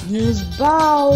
News Bow.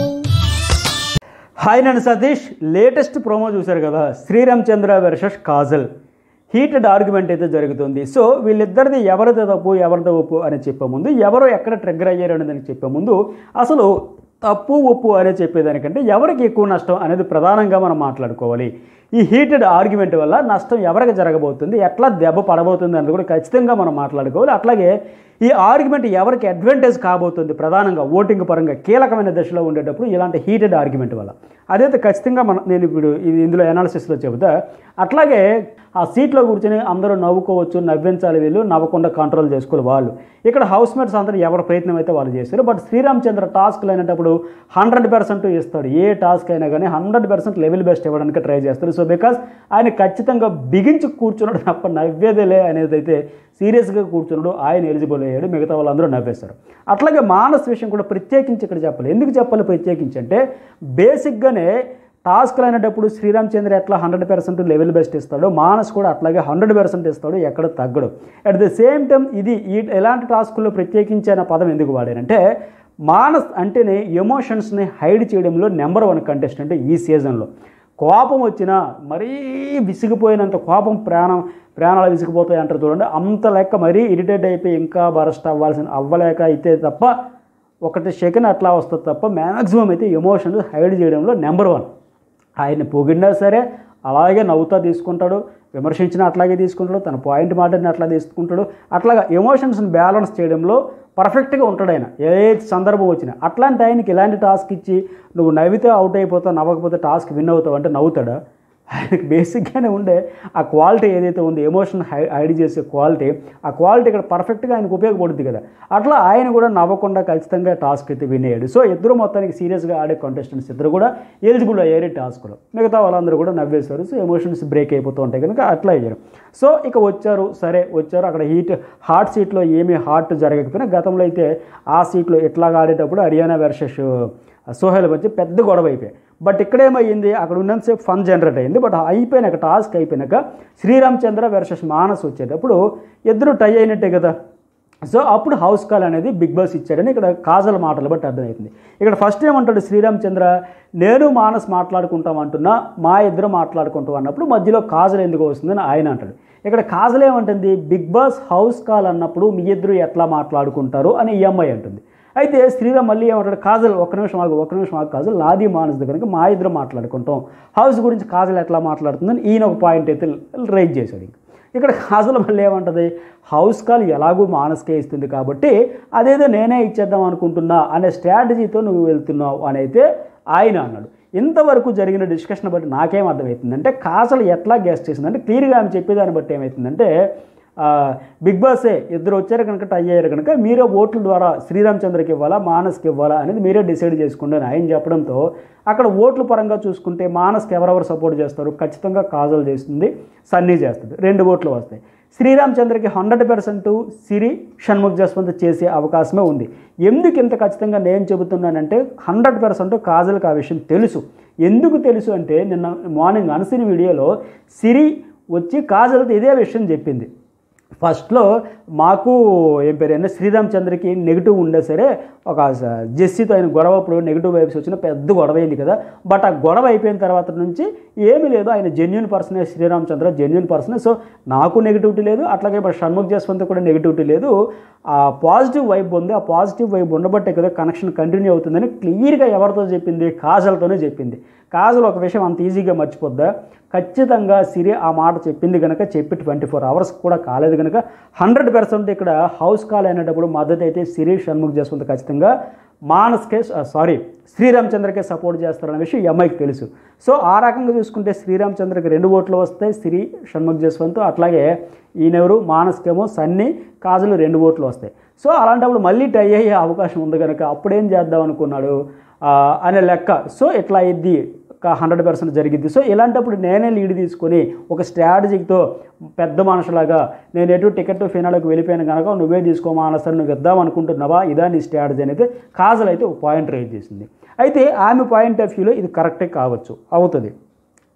Hi నేను Satish latest promo చూశారు కదా Sriram Chandra versus Kajal heated argument అయితే జరుగుతుంది సో వీళ్ళిద్దరిది ఎవరిది తప్పు ఎవరిది ఒప్పు అని చెప్పే ముందు ఎవరు ఎక్కడ ట్రిగ్గర్ అయ్యారు అనేది చెప్పే ముందు అసలు తప్పు ఒప్పు అనేది చెప్పేదానికంటే ఎవరికి ఎక్కువ నష్టం అనేది ప్రధానంగా మనం మాట్లాడుకోవాలి ఈ హీటెడ్ ఆర్గ్యుమెంట్ వల్ల నష్టం ఎవరికి జరగబోతుంది ఎట్లా దెబ్బ పడబోతుంది అనేది కూడా ఖచ్చితంగా మనం మాట్లాడుకోవాలి అట్లాగే ఈ ఆర్గ్యుమెంట్ ఎవరికి అడ్వాంటేజ్ కాబోతుంది ప్రధానంగా ఓటింగ్ పరంగా కీలకమైన దశలో ఉండేటప్పుడు ఇలాంటి హీటెడ్ ఆర్గ్యుమెంట్ వల్ల అదైతే ఖచ్చితంగా మనం నేను ఇప్పుడు ఇది ఇందులో అనాలిసిస్లో చెబుతా అట్లాగే ఆ సీట్లో కూర్చొని అందరూ నవ్వుకోవచ్చు నవ్వించాలి వీళ్ళు నవ్వకుండా కంట్రోల్ చేసుకోవాలి వాళ్ళు ఇక్కడ హౌస్ మేట్స్ అందరూ ఎవరి ప్రయత్నం అయితే వాళ్ళు చేస్తారు బట్ శ్రీరామచంద్ర టాస్క్లు అయినప్పుడు హండ్రెడ్ పర్సెంట్ ఇస్తాడు ఏ టాస్క్ అయినా కానీ హండ్రెడ్ పర్సెంట్ లెవెల్ బెస్ట్ ఇవ్వడానికి ట్రై చేస్తారు సో బికాస్ ఆయన ఖచ్చితంగా బిగించి కూర్చున్నాడు తప్ప నవ్వేదేలే అనేది అయితే సీరియస్గా కూర్చున్నాడు ఆయన ఎలిజిబుల్ అయ్యాడు మిగతా వాళ్ళందరూ నవ్వేస్తారు అట్లాగే మానస్ విషయం కూడా ప్రత్యేకించి ఇక్కడ చెప్పాలి ఎందుకు చెప్పాలి ప్రత్యేకించి అంటే బేసిక్గానే టాస్క్లు అయినప్పుడు శ్రీరామచంద్ర ఎట్లా హండ్రెడ్ పర్సెంట్ లెవెల్ బెస్ట్ ఇస్తాడో మానస్ కూడా అట్లాగే హండ్రెడ్ పర్సెంట్ ఇస్తాడు ఎక్కడ తగ్గడు అట్ ద సేమ్ టైం ఇది ఈ ఎలాంటి టాస్కుల్లో ప్రత్యేకించి అనే పదం ఎందుకు వాడానంటే మానస్ అంటేనే ఎమోషన్స్ని హైడ్ చేయడంలో నెంబర్ వన్ కంటెస్టెంట్ ఈ సీజన్లో కోపం వచ్చినా మరీ విసిగిపోయినంత కోపం ప్రాణం ప్రాణాలు విసిగిపోతాయి అంటారు చూడండి అంత లెక్క మరీ ఇరిటేట్ అయిపోయి ఇంకా బరస్ట్ అవ్వాల్సిన అవ్వలేక అయితే తప్ప ఒకటి సెకండ్ అట్లా వస్తుంది తప్ప మ్యాక్సిమం అయితే ఎమోషన్స్ హైడ్ చేయడంలో నెంబర్ వన్ ఆయన్ని పొగిడినా సరే అలాగే నవ్వుతా తీసుకుంటాడు విమర్శించినా అట్లాగే తీసుకుంటాడు తన పాయింట్ మాటని అట్లా తీసుకుంటాడు అట్లాగా ఎమోషన్స్ని బ్యాలెన్స్ చేయడంలో పర్ఫెక్ట్గా ఉంటాడు ఆయన ఏ సందర్భం వచ్చినా అట్లాంటి ఆయనకి ఇలాంటి టాస్క్ ఇచ్చి నువ్వు నవ్వితే అవుట్ అయిపోతావు నవ్వకపోతే టాస్క్ విన్ అవుతావు అంటే నవ్వుతాడా ఆయనకి బేసిక్గానే ఉండే ఆ క్వాలిటీ ఏదైతే ఉందో ఎమోషన్ హై హైడ్ చేసే క్వాలిటీ ఆ క్వాలిటీ ఇక్కడ పర్ఫెక్ట్గా ఆయనకు ఉపయోగపడుతుంది కదా అట్లా ఆయన కూడా నవ్వకుండా ఖచ్చితంగా టాస్క్ అయితే విన్ అయ్యాడు సో ఇద్దరు మొత్తానికి సీరియస్గా ఆడే కంటెస్టెంట్స్ ఇద్దరు కూడా ఎలిజిబుల్ అయ్యారు ఈ టాస్క్లో మిగతా వాళ్ళందరూ కూడా నవ్వేశారు సో ఎమోషన్స్ బ్రేక్ అయిపోతూ ఉంటాయి కనుక అట్లా అయ్యారు సో ఇక వచ్చారు సరే వచ్చారు అక్కడ హీట్ హాట్ సీట్లో ఏమీ హాట్ జరగకపోయినా గతంలో అయితే ఆ సీట్లో ఇట్లాగా ఆడేటప్పుడు హర్యానా వర్సెస్ సోహెల్ మధ్య పెద్ద గొడవ అయిపోయాయి బట్ ఇక్కడ ఏమైంది అక్కడ ఉన్నంతసేపు ఫన్ జనరేట్ అయింది బట్ అయిపోయినాక టాస్క్ అయిపోయినాక శ్రీరామచంద్ర వర్సెస్ మానస్ వచ్చేటప్పుడు ఇద్దరు టై అయినట్టే కదా సో అప్పుడు హౌస్ కాల్ అనేది బిగ్ బాస్ ఇచ్చాడని ఇక్కడ కాజల మాటలు బట్టి అర్థమవుతుంది ఇక్కడ ఫస్ట్ ఏమంటాడు శ్రీరామచంద్ర నేను మానస్ మాట్లాడుకుంటాం అంటున్నా మా ఇద్దరు మాట్లాడుకుంటాం అన్నప్పుడు మధ్యలో కాజల్ ఎందుకు వస్తుందని ఆయన అంటాడు ఇక్కడ కాజల్ ఏమంటుంది బిగ్ బాస్ హౌస్ కాల్ అన్నప్పుడు మీ ఇద్దరు ఎట్లా మాట్లాడుకుంటారు అని ఈ అమ్మాయి అంటుంది అయితే శ్రీరామ్ మళ్ళీ ఏమంటాడు కాజల్ ఒక్క నిమిషం ఆగు ఒక్క నిమిషం ఆగు కాజల్ నాది మానస్ దగ్గర మా ఇద్దరు మాట్లాడుకుంటాం హౌస్ గురించి కాజల్ ఎట్లా మాట్లాడుతుందని ఈయన ఒక పాయింట్ అయితే రైజ్ చేశాడు ఇంక ఇక్కడ కాజల్ మళ్ళీ ఏమంటుంది హౌస్ కాల్ ఎలాగూ మానస్కే ఇస్తుంది కాబట్టి అదేదో నేనే ఇచ్చేద్దాం అనుకుంటున్నా అనే స్ట్రాటజీతో నువ్వు వెళ్తున్నావు అని అయితే ఆయన అన్నాడు ఇంతవరకు జరిగిన డిస్కషన్ బట్టి నాకేం అర్థమవుతుందంటే కాజల్ ఎట్లా గెస్ట్ చేసిందంటే క్లియర్గా ఆమె చెప్పేదాన్ని బట్టి ఏమవుతుందంటే ఆ, బిగ్ బాసే ఇద్దరు వచ్చారు కనుక టై అయ్యారు కనుక మీరే ఓట్ల ద్వారా శ్రీరామచంద్రకి ఇవ్వాలా మానస్కి ఇవ్వాలా అనేది మీరే డిసైడ్ చేసుకోండి అని ఆయన చెప్పడంతో అక్కడ ఓట్ల పరంగా చూసుకుంటే మానస్కి ఎవరెవరు సపోర్ట్ చేస్తారు ఖచ్చితంగా కాజల్ చేస్తుంది సన్నీ చేస్తుంది రెండు ఓట్లు వస్తాయి శ్రీరామచంద్రకి హండ్రెడ్ పర్సెంట్ సిరి షణ్ముఖ్ జస్వంత్ చేసే అవకాశమే ఉంది ఎందుకు ఇంత ఖచ్చితంగా నేను చెబుతున్నానంటే హండ్రెడ్ పర్సెంట్ కాజల్కి ఆ విషయం తెలుసు ఎందుకు తెలుసు అంటే నిన్న మార్నింగ్ అనసిన వీడియోలో సిరి వచ్చి కాజల్తో ఇదే విషయం చెప్పింది ఫస్ట్లో మాకు ఏం పేరు అయినా శ్రీరామచంద్రకి నెగిటివ్ ఉండే సరే ఒక స- జెస్సీతో ఆయన గొడవ అప్పుడు నెగిటివ్ వైబ్స్ వచ్చిన పెద్ద గొడవ అయింది కదా బట్ ఆ గొడవ అయిపోయిన తర్వాత నుంచి ఏమీ లేదు ఆయన జెన్యున్ పర్సనే శ్రీరామచంద్ర జెన్యున్ పర్సనే సో నాకు నెగిటివిటీ లేదు అట్లాగే మరి షణ్ముఖ్ జస్వంత్ కూడా నెగిటివిటీ లేదు ఆ పాజిటివ్ వైబ్ ఉంది ఆ పాజిటివ్ వైబ్ ఉండబట్టే కదా కనెక్షన్ కంటిన్యూ అవుతుందని క్లియర్గా ఎవరితో చెప్పింది కాజల్తోనే చెప్పింది కాజల్ ఒక విషయం అంత ఈజీగా మర్చిపోద్దా ఖచ్చితంగా సిరి ఆ మాట చెప్పింది కనుక చెప్పి ట్వంటీ ఫోర్ అవర్స్ కూడా కాలేదు కనుక హండ్రెడ్ పర్సెంట్ ఇక్కడ హౌస్ కాల్ అయినప్పుడు మద్దతు అయితే సిరి షణ్ముఖ్ జస్వంత్ ఖచ్చితంగా మానస్కే సారీ శ్రీరామచంద్రకే సపోర్ట్ చేస్తారన్న విషయం ఈ అమ్మాయికి తెలుసు సో ఆ రకంగా చూసుకుంటే శ్రీరామచంద్రకి రెండు ఓట్లు వస్తాయి సిరి షణ్ముఖ్ జస్వంత్ అట్లాగే ఈయనెవరు మానస్కేమో సన్ని కాజులు రెండు ఓట్లు వస్తాయి సో అలాంటప్పుడు మళ్ళీ టై అయ్యే అవకాశం ఉంది కనుక అప్పుడేం చేద్దాం అనుకున్నాడు ఆ, అనే లెక్క సో ఇట్లా అయింది హండ్రెడ్ పర్సెంట్ జరిగింది సో ఇలాంటప్పుడు నేనే లీడ్ తీసుకొని ఒక స్ట్రాటజీతో పెద్ద మనుషులాగా నేను ఎటు టికెట్ ఫినాలకు వెళ్ళిపోయాను కనుక నువ్వే తీసుకోమా అనసరి నువ్వు ఇద్దాం అనుకుంటున్నావా ఇదా నీ స్ట్రాటజీ అనేది కాజల్ అయితే ఒక పాయింట్ రైజ్ చేసింది అయితే ఆమె పాయింట్ ఆఫ్ వ్యూలో ఇది కరెక్టే కావచ్చు అవుతుంది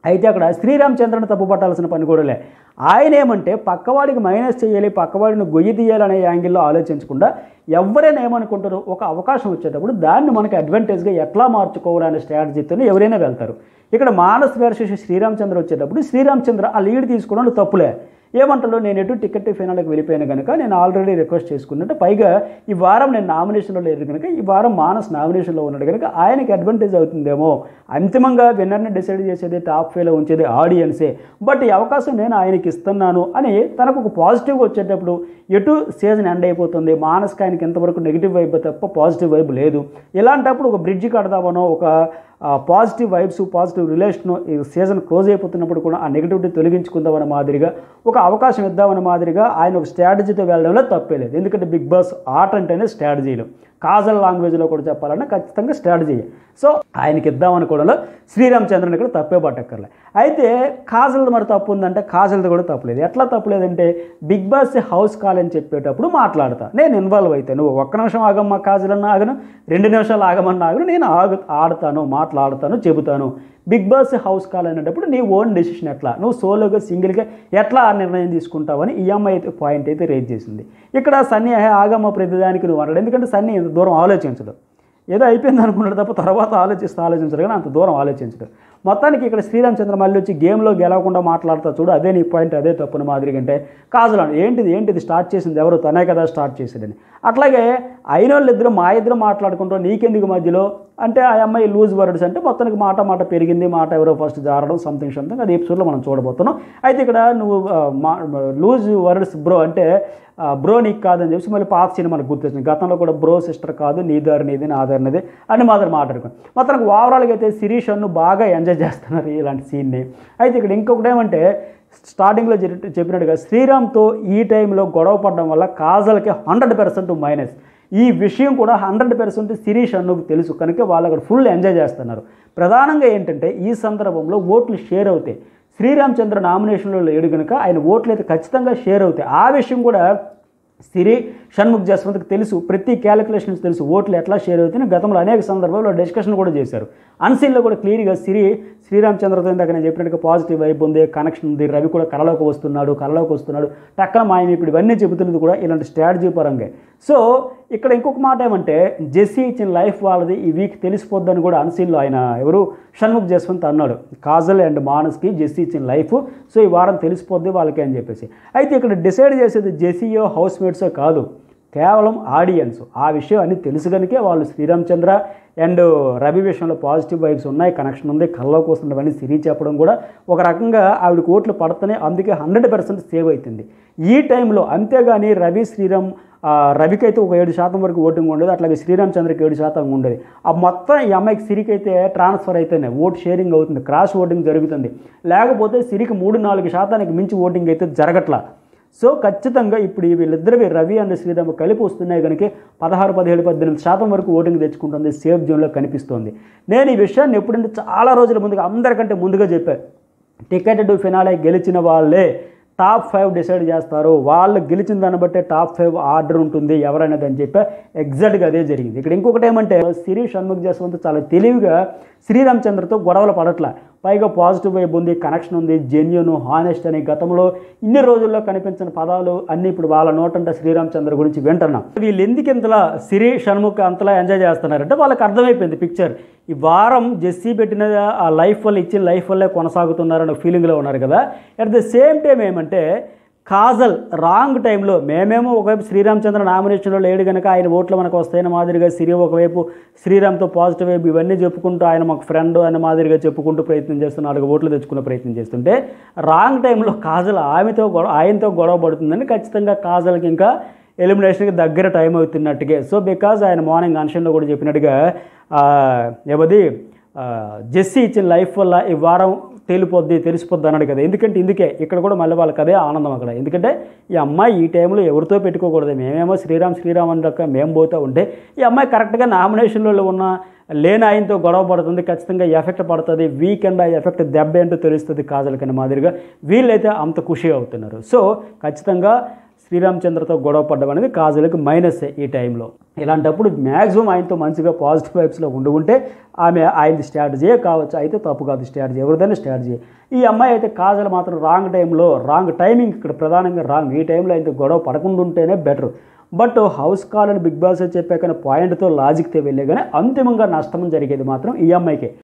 అయితే అక్కడ శ్రీరామచంద్రని తప్పు పట్టాల్సిన పని కూడా లే ఆయన ఏమంటే పక్కవాడికి మైనస్ చేయాలి పక్కవాడిని గొయ్యి తీయాలనే యాంగిల్లో ఆలోచించకుండా ఎవరైనా ఏమనుకుంటారు ఒక అవకాశం వచ్చేటప్పుడు దాన్ని మనకి అడ్వాంటేజ్గా ఎట్లా మార్చుకోవాలనే స్ట్రాటజీతో ఎవరైనా వెళ్తారు ఇక్కడ మానస్ వర్సెస్ శ్రీరామచంద్ర వచ్చేటప్పుడు శ్రీరామచంద్ర ఆ లీడ్ తీసుకోవడం తప్పులే ఏమంటాడు నేను ఎటు టికెట్ ఫైనల్కి వెళ్ళిపోయాను కనుక నేను ఆల్రెడీ రిక్వెస్ట్ చేసుకున్నట్టు పైగా ఈ వారం నేను నామినేషన్లో లేదు కనుక ఈ వారం మానస్ నామినేషన్లో ఉన్నాడు కనుక ఆయనకి అడ్వాంటేజ్ అవుతుందేమో అంతిమంగా విన్నర్ని డిసైడ్ చేసేది టాప్ ఫైవ్లో ఉంచేది ఆడియన్సే బట్ ఈ అవకాశం నేను ఆయనకి ఇస్తున్నాను అని తనకు ఒక పాజిటివ్ వచ్చేటప్పుడు ఎటు సీజన్ ఎండ్ అయిపోతుంది మానస్కి ఆయనకి ఎంతవరకు నెగిటివ్ వైబ్ తప్ప పాజిటివ్ వైబ్ లేదు ఇలాంటప్పుడు ఒక బ్రిడ్జ్ కడదామనో ఒక పాజిటివ్ వైబ్స్ పాజిటివ్ రిలేషన్ ఈ సీజన్ క్లోజ్ అయిపోతున్నప్పుడు కూడా ఆ నెగిటివిటీ తొలగించుకుందామన్న మాదిరిగా ఒక అవకాశం ఇద్దామన్న మాదిరిగా ఆయన ఒక స్ట్రాటజీతో వెళ్ళడంలో తప్పే లేదు ఎందుకంటే బిగ్ బాస్ ఆట అంటేనే స్ట్రాటజీలు కాజల్ లాంగ్వేజ్లో కూడా చెప్పాలన్నా ఖచ్చితంగా స్ట్రాటజీ సో ఆయనకి ఇద్దామని కూడా శ్రీరామచంద్రన్ ఇక్కడ తప్పే పట్టక్కర్లే అయితే కాజల్ది మరి తప్పు ఉందంటే కాజల్ది కూడా తప్పులేదు ఎట్లా తప్పులేదంటే బిగ్ బాస్ హౌస్ కాల్ అని చెప్పేటప్పుడు మాట్లాడతా నేను ఇన్వాల్వ్ అయితే నువ్వు ఒక్క నిమిషం ఆగమ్మా కాజల్ అన్న ఆగను రెండు నిమిషాలు ఆగమన్నా ఆగను నేను ఆగు ఆడతాను మాట్లాడతాను చెబుతాను బిగ్ బాస్ హౌస్ కాల్ అనేటప్పుడు నీ ఓన్ డెసిషన్ ఎట్లా నువ్వు సోలోగా సింగిల్గా ఎట్లా ఆ నిర్ణయం తీసుకుంటావని ఈఎంఐ అయితే పాయింట్ అయితే రేజ్ చేసింది ఇక్కడ సన్నీ "హే, ఆగమ్మ ప్రతిదానికి నువ్వు అన్నాడు ఎందుకంటే సన్నీ ఇంత దూరం ఆలోచించడు ఏదో అయిపోయింది అనుకున్నాడు తప్ప తర్వాత ఆలోచిస్తూ ఆలోచించడు కానీ అంత దూరం ఆలోచించడు మొత్తానికి ఇక్కడ శ్రీరామచంద్ర మళ్ళీ వచ్చి గేమ్లో గెలవకుండా మాట్లాడుతా చూడు అదే నీ పాయింట్ అదే తప్పున మాదిరిగా అంటే కాజులాడు ఏంటిది ఏంటిది స్టార్ట్ చేసింది ఎవరు తనే కదా స్టార్ట్ చేసాడని అట్లాగే అయిన వాళ్ళు ఇద్దరు మా ఇద్దరు మాట్లాడుకుంటాం నీకెందుకు మధ్యలో అంటే ఆ అమ్మాయి లూజ్ వర్డ్స్ అంటే మొత్తానికి మాట మాట పెరిగింది మాట ఎవరో ఫస్ట్ జారడం సంథింగ్ సంథింగ్ అది ఎపిసోడ్లో మనం చూడబోతున్నాం అయితే ఇక్కడ నువ్వు ఆ, మా లూజ్ వర్డ్స్ బ్రో అంటే ఆ, బ్రో నీకు కాదని చెప్పి మళ్ళీ పాత సినిమా మనకు గుర్తొచ్చింది గతంలో కూడా బ్రో సిస్టర్ కాదు నీ దారి నీది నా దారి నీది అని మాత్రం మాట్లాడుకుని మొత్తానికి ఓవరాల్గా అయితే శిరీష్ అన్ను బాగా ఎంజాయ్ చేస్తున్నారు ఇలాంటి సీన్ని అయితే ఇక్కడ ఇంకొకటి ఏమంటే స్టార్టింగ్లో చెప్పి- చెప్పినట్టుగా శ్రీరామ్తో ఈ టైంలో గొడవ పడడం వల్ల కాజల్కి హండ్రెడ్ పర్సెంట్ మైనస్ ఈ విషయం కూడా హండ్రెడ్ పర్సెంట్ శిరీష్ అన్నుకు తెలుసు కనుక వాళ్ళు అక్కడ ఫుల్ ఎంజాయ్ చేస్తున్నారు ప్రధానంగా ఏంటంటే ఈ సందర్భంలో ఓట్లు షేర్ అవుతాయి శ్రీరామచంద్ర నామినేషన్లో లేడు కనుక ఆయన ఓట్లు అయితే ఖచ్చితంగా షేర్ అవుతాయి ఆ విషయం కూడా సిరి షణ్ముఖ్ జస్వంత్కి తెలుసు ప్రతి క్యాలిక్యులేషన్స్ తెలుసు ఓట్లు ఎట్లా షేర్ అవుతాయని గతంలో అనేక సందర్భాల్లో డిస్కషన్ కూడా చేశారు అన్సీన్లో కూడా క్లియర్గా సిరి శ్రీరామచంద్రతో ఇందాక నేను చెప్పినట్టుగా పాజిటివ్ వైబ్ ఉంది కనెక్షన్ ఉంది రవి కూడా కళలోకి వస్తున్నాడు కళలోకి వస్తున్నాడు టక్కన మాయం ఇప్పుడు ఇవన్నీ చెబుతున్నది కూడా ఇలాంటి స్ట్రాటజీ పరంగా సో ఇక్కడ ఇంకొక మాట ఏమంటే జెస్సీ ఇచ్చిన లైఫ్ వాళ్ళది ఈ వీక్ తెలిసిపోద్దని కూడా అన్సీన్లో ఆయన ఎవరు షణ్ముఖ్ జస్వంత్ అన్నాడు కాజల్ అండ్ మానస్కి జెస్సీ ఇచ్చిన లైఫ్ సో ఈ వారం తెలిసిపోద్ది వాళ్ళకి అని చెప్పేసి అయితే ఇక్కడ డిసైడ్ చేసేది జెస్సీయో హౌస్ మేట్సో కాదు కేవలం ఆడియన్స్ ఆ విషయం అన్ని తెలుసు కనుకే వాళ్ళు శ్రీరామచంద్ర అండ్ రవి విషయంలో పాజిటివ్ వైబ్స్ ఉన్నాయి కనెక్షన్ ఉంది కళ్ళలోకి వస్తున్నవన్నీ సిరి చెప్పడం కూడా ఒక రకంగా ఆవిడకి ఓట్లు పడుతున్నాయి అందుకే హండ్రెడ్ పర్సెంట్ సేవ్ అవుతుంది ఈ టైంలో అంతేగాని రవి శ్రీరామ్ ఆ, రవికి అయితే ఒక ఏడు శాతం వరకు ఓటింగ్ ఉండేది అట్లాగే శ్రీరామచంద్రకి ఏడు శాతం ఉండేది ఆ మొత్తం ఈ అమ్మాయికి సిరికి అయితే ట్రాన్స్ఫర్ అయితేనే ఓట్ షేరింగ్ అవుతుంది క్రాస్ ఓటింగ్ జరుగుతుంది లేకపోతే సిరికి మూడు నాలుగు శాతానికి మించి ఓటింగ్ అయితే జరగట్లా సో ఖచ్చితంగా ఇప్పుడు ఈ వీళ్ళిద్దరివి రవి అండ్ శ్రీరామ్ కలిపి వస్తున్నాయి కనుక పదహారు పదిహేడు పద్దెనిమిది శాతం వరకు ఓటింగ్ తెచ్చుకుంటుంది సేఫ్ జోన్లో కనిపిస్తోంది నేను ఈ విషయాన్ని ఎప్పుడంటే చాలా రోజుల ముందుగా అందరికంటే ముందుగా చెప్పాను టికెట్ టు ఫినాలే గెలిచిన వాళ్ళే టాప్ ఫైవ్ డిసైడ్ చేస్తారు వాళ్ళు గెలిచిన దాన్ని బట్టే టాప్ ఫైవ్ ఆర్డర్ ఉంటుంది ఎవరనేది అని చెప్పి ఎగ్జాక్ట్గా అదే జరిగింది ఇక్కడ ఇంకొకటి ఏమంటే సిరి షణ్ముఖ్ జస్వంత్ చాలా తెలివిగా శ్రీరామచంద్రతో గొడవలు పడట్ల పైగా పాజిటివ్ వైబ్ ఉంది కనెక్షన్ ఉంది జెన్యున్ హానెస్ట్ అని గతంలో ఇన్ని రోజుల్లో కనిపించిన పదాలు అన్నీ ఇప్పుడు వాళ్ళ నోటంట శ్రీరామచంద్ర గురించి వింటున్నాం వీళ్ళు ఎందుకు ఇంతలా సిరి షణ్ముఖ్ అంతలా ఎంజాయ్ చేస్తున్నారంటే వాళ్ళకి అర్థమైపోయింది పిక్చర్ ఈ వారం జెస్సీ పెట్టిన ఆ లైఫ్ వల్ల ఇచ్చిన లైఫ్ వల్లే కొనసాగుతున్నారన్న ఫీలింగ్లో ఉన్నారు కదా అట్ ద సేమ్ టైం ఏమంటే కాజల్ రాంగ్ టైంలో మేమేమో ఒకవైపు శ్రీరామచంద్ర నామినేషన్లో లేడు కనుక ఆయన ఓట్లు మనకు వస్తాయని మాదిరిగా సిరి ఒకవైపు శ్రీరామ్తో పాజిటివ్ వైపు ఇవన్నీ చెప్పుకుంటూ ఆయన మాకు ఫ్రెండ్ అనే మాదిరిగా చెప్పుకుంటూ ప్రయత్నం చేస్తున్న నాలుగు ఓట్లు తెచ్చుకునే ప్రయత్నం చేస్తుంటే రాంగ్ టైంలో కాజల్ ఆమెతో గొడవ ఆయనతో గొడవ పడుతుందని ఖచ్చితంగా కాజల్కి ఇంకా ఎలిమినేషన్కి దగ్గర టైం అవుతున్నట్టుగా సో బికాజ్ ఆయన మార్నింగ్ అన్షన్లో కూడా చెప్పినట్టుగా ఆ, ఏవది ఆ, జెస్సీ ఇచ్చిన లైఫ్ వల్ల ఈ వారం తేలిపోద్ది తెలిసిపోద్ది అన్నాడు కదా ఎందుకంటే ఇందుకే ఇక్కడ కూడా మళ్ళీ వాళ్ళకి అదే ఆనందం అక్కడ ఎందుకంటే ఈ అమ్మాయి ఈ టైంలో ఎవరితో పెట్టుకోకూడదు మేమేమో శ్రీరామ్ శ్రీరామ్ అని రక మేము పోతూ ఉంటే ఈ అమ్మాయి కరెక్ట్గా నామినేషన్లో ఉన్న లేని ఆయనతో గొడవ పడుతుంది ఖచ్చితంగా ఎఫెక్ట్ పడుతుంది వీకెండ్ ఆ ఎఫెక్ట్ దెబ్బ ఏంటో తెలుస్తుంది కాజలకని మాదిరిగా వీళ్ళైతే అంత ఖుషి అవుతున్నారు సో ఖచ్చితంగా శ్రీరామచంద్రతో గొడవ పడ్డం అనేది కాజల్కి మైనస్ ఈ టైంలో ఇలాంటప్పుడు మ్యాక్సిమం ఆయనతో మంచిగా పాజిటివ్ వైబ్స్లో ఉండి ఉంటే ఆమె ఆయనది స్ట్రాటజీయే కావచ్చు అయితే తప్పు కాదు స్ట్రాటజీ ఎవరిదైనా స్ట్రాటజీ ఈ అమ్మాయి అయితే కాజల్ మాత్రం రాంగ్ టైంలో రాంగ్ టైమింగ్ ఇక్కడ ప్రధానంగా రాంగ్ ఈ టైంలో అయితే గొడవ పడకుండా ఉంటేనే బెటర్ బట్ హౌస్ కాల్ అని బిగ్ బాస్ చెప్పాకనే పాయింట్తో లాజిక్తో వెళ్ళే కానీ అంతిమంగా నష్టం జరిగేది మాత్రం ఈ అమ్మాయికే